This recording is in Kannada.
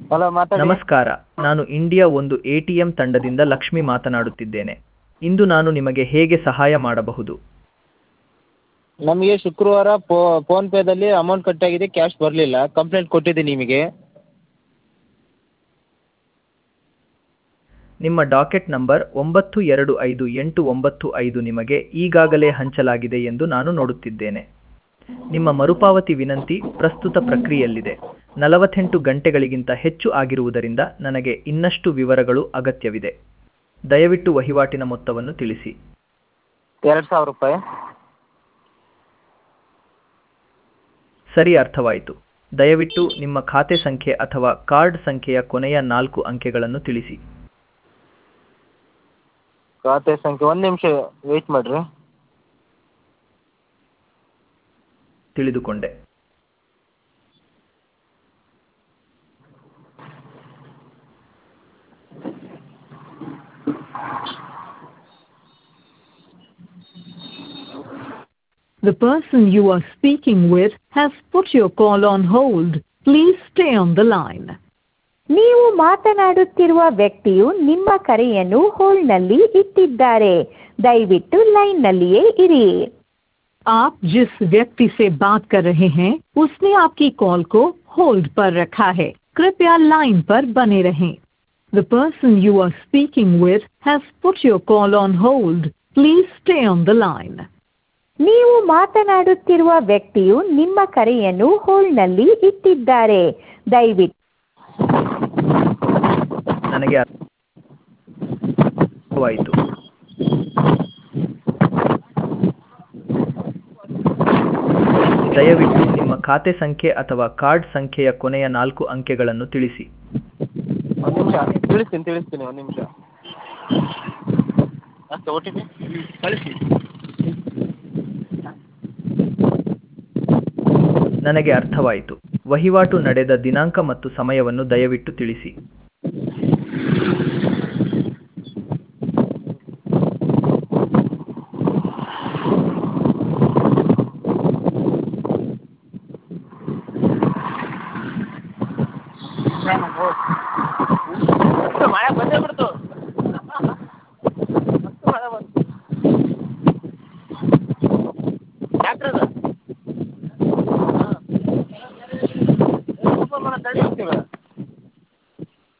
ಹಲೋ ಮಾತಾಡಿ ನಮಸ್ಕಾರ ನಾನು ಇಂಡಿಯಾ ಒಂದು ಎ ಟಿ ಎಂ ತಂಡದಿಂದ ಲಕ್ಷ್ಮಿ ಮಾತನಾಡುತ್ತಿದ್ದೇನೆ ಇಂದು ನಾನು ನಿಮಗೆ ಹೇಗೆ ಸಹಾಯ ಮಾಡಬಹುದು ನಮಗೆ ಶುಕ್ರವಾರ ಫೋ ಫೋನ್ಪೇದಲ್ಲಿ ಅಮೌಂಟ್ ಕಟ್ಟಾಗಿದೆ ಕ್ಯಾಶ್ ಬರಲಿಲ್ಲ ಕಂಪ್ಲೇಂಟ್ ಕೊಟ್ಟಿದ್ದೀನಿ ನಿಮಗೆ ನಿಮ್ಮ ಡಾಕೆಟ್ ನಂಬರ್ ಒಂಬತ್ತು ಎರಡು ಐದು ಎಂಟು ಒಂಬತ್ತು ಐದು ನಿಮಗೆ ಈಗಾಗಲೇ ಹಂಚಲಾಗಿದೆ ಎಂದು ನಾನು ನೋಡುತ್ತಿದ್ದೇನೆ ನಿಮ್ಮ ಮರುಪಾವತಿ ವಿನಂತಿ ಪ್ರಸ್ತುತ ಪ್ರಕ್ರಿಯೆಯಲ್ಲಿದೆ ನಲವತ್ತೆಂಟು ಗಂಟೆಗಳಿಗಿಂತ ಹೆಚ್ಚು ಆಗಿರುವುದರಿಂದ ನನಗೆ ಇನ್ನಷ್ಟು ವಿವರಗಳು ಅಗತ್ಯವಿದೆ ದಯವಿಟ್ಟು ವಹಿವಾಟಿನ ಮೊತ್ತವನ್ನು ತಿಳಿಸಿ ಎರಡು ಸಾವಿರ ರೂಪಾಯಿ ಸರಿ ಅರ್ಥವಾಯಿತು ದಯವಿಟ್ಟು ನಿಮ್ಮ ಖಾತೆ ಸಂಖ್ಯೆ ಅಥವಾ ಕಾರ್ಡ್ ಸಂಖ್ಯೆಯ ಕೊನೆಯ ನಾಲ್ಕು ಅಂಕೆಗಳನ್ನು ತಿಳಿಸಿ ಖಾತೆ ಸಂಖ್ಯೆ ಒಂದು ನಿಮಿಷ ವೆಯ್ಟ್ ಮಾಡಿರಿ ತಿಳಿದುಕೊಂಡೆ The person you are speaking with has put your call on hold. Please stay on the line. ನೀವು ಮಾತನಾಡುತ್ತಿರುವ ವ್ಯಕ್ತಿಯು ನಿಮ್ಮ ಕರೆಯನ್ನು ಹೋಲ್ಡ್ನಲ್ಲಿ ಇಟ್ಟಿದ್ದಾರೆ ದಯವಿಟ್ಟು ಲೈನ್ನಲ್ಲಿಯೇ ಇರಿ आप जिस व्यक्ति से बात कर रहे हैं उसने आपकी कॉल को होल्ड पर रखा है कृपया लाइन पर बने रहें The person you are speaking with has put your call on hold. Please stay on the line. ನೀವು ಮಾತನಾಡುತ್ತಿರುವ ವ್ಯಕ್ತಿಯು ನಿಮ್ಮ ಕರೆಯನ್ನು ಹೋಲ್ಡ್ನಲ್ಲಿ ಇಟ್ಟಿದ್ದಾರೆ ದಯವಿಟ್ಟು ನನಗೆ ಅರ್ಥವಾಯಿತು ದಯವಿಟ್ಟು ನಿಮ್ಮ ಖಾತೆ ಸಂಖ್ಯೆ ಅಥವಾ ಕಾರ್ಡ್ ಸಂಖ್ಯೆಯ ಕೊನೆಯ ನಾಲ್ಕು ಅಂಕೆಗಳನ್ನು ತಿಳಿಸಿ ಒಂದು ನಿಮಿಷ ತಿಳಿಸ್ತೀನಿ ತಿಳಿಸ್ತೀನಿ ಒಂದು ನಿಮಿಷ ಅಷ್ಟು ಓ ಟಿ ಪಿ ಕಳಿಸಿ ನನಗೆ ಅರ್ಥವಾಯಿತು ವಹಿವಾಟು ನಡೆದ ದಿನಾಂಕ ಮತ್ತು ಸಮಯವನ್ನು ದಯವಿಟ್ಟು ತಿಳಿಸಿ ಮಳೆ ಬಂದೇ ಬಿಡ್ತು